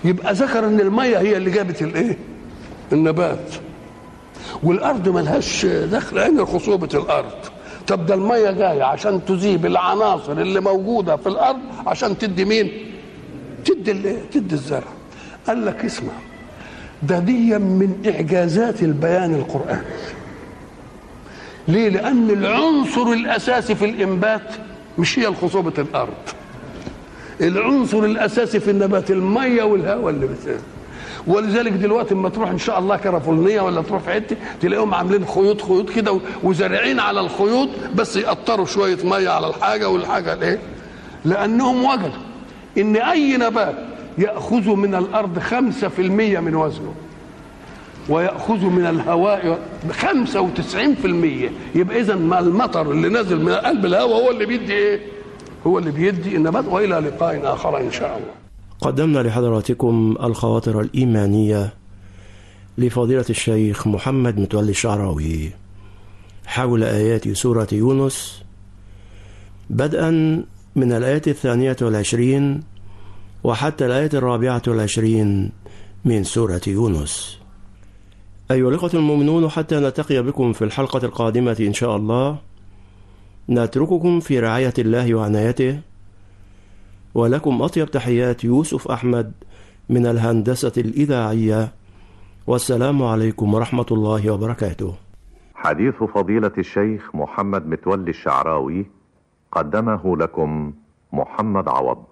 يبقى ذكر ان الميه هي اللي جابت الايه النبات والارض ملهاش دخل عين خصوبه الارض طب ده الميه جايه عشان تذيب العناصر اللي موجوده في الارض عشان تدي مين تدي تدي الزرع قال لك اسمع ده دي من اعجازات البيان القراني ليه لان العنصر الاساسي في الانبات مش هي خصوبه الارض العنصر الاساسي في النبات الميه والهواء اللي بتاعه ولذلك دلوقتي اما تروح ان شاء الله كرفولنيه ولا تروح في حته تلاقيهم عاملين خيوط خيوط كده وزارعين على الخيوط بس يقطروا شويه ميه على الحاجه والحاجه الايه؟ لانهم وجدوا ان اي نبات ياخذ من الارض 5% من وزنه ويأخذ من الهواء 95% يبقى إذا ما المطر اللي نازل من قلب الهواء هو اللي بيدي إيه؟ هو اللي بيدي النبات وإلى لقاء آخر إن شاء الله. قدمنا لحضراتكم الخواطر الإيمانية لفضيلة الشيخ محمد متولي الشعراوي حول آيات سورة يونس بدءا من الآية الثانية والعشرين وحتى الآية الرابعة والعشرين من سورة يونس أيها الإخوة المؤمنون حتى نلتقي بكم في الحلقة القادمة إن شاء الله نترككم في رعاية الله وعنايته ولكم أطيب تحيات يوسف أحمد من الهندسة الإذاعية والسلام عليكم ورحمة الله وبركاته حديث فضيلة الشيخ محمد متولي الشعراوي قدمه لكم محمد عوض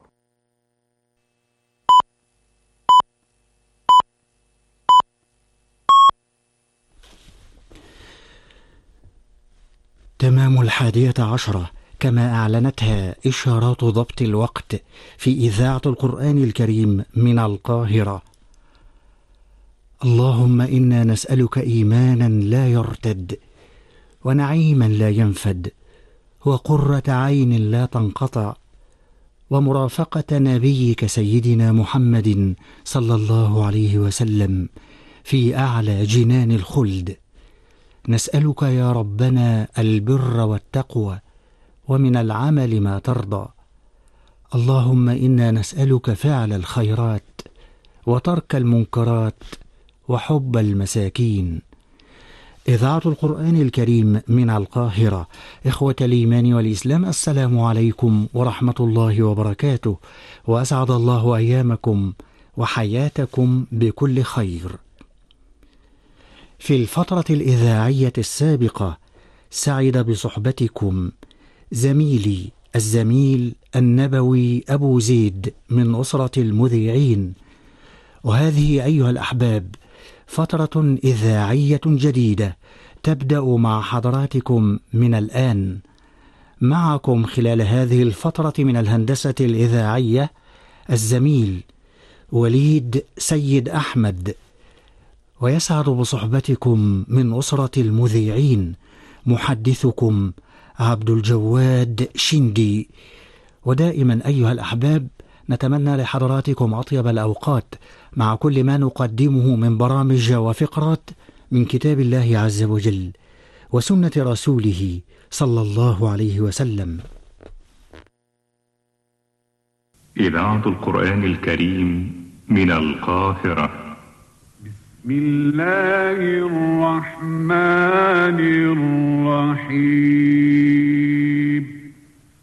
تمام الحادية عشرة كما أعلنتها إشارات ضبط الوقت في إذاعة القرآن الكريم من القاهرة اللهم إنا نسألك إيمانا لا يرتد ونعيما لا ينفد وقرة عين لا تنقطع ومرافقة نبيك سيدنا محمد صلى الله عليه وسلم في أعلى جنان الخلد نسألك يا ربنا البر والتقوى ومن العمل ما ترضى اللهم انا نسالك فعل الخيرات وترك المنكرات وحب المساكين اذاعه القران الكريم من القاهره اخوه الايمان والاسلام السلام عليكم ورحمه الله وبركاته واسعد الله ايامكم وحياتكم بكل خير في الفتره الاذاعيه السابقه سعد بصحبتكم زميلي الزميل النبوي ابو زيد من اسره المذيعين وهذه ايها الاحباب فتره اذاعيه جديده تبدا مع حضراتكم من الان معكم خلال هذه الفتره من الهندسه الاذاعيه الزميل وليد سيد احمد ويسعد بصحبتكم من اسره المذيعين محدثكم عبد الجواد شندي ودائما ايها الاحباب نتمنى لحضراتكم اطيب الاوقات مع كل ما نقدمه من برامج وفقرات من كتاب الله عز وجل وسنه رسوله صلى الله عليه وسلم اذاعه القران الكريم من القاهره بسم الله الرحمن الرحيم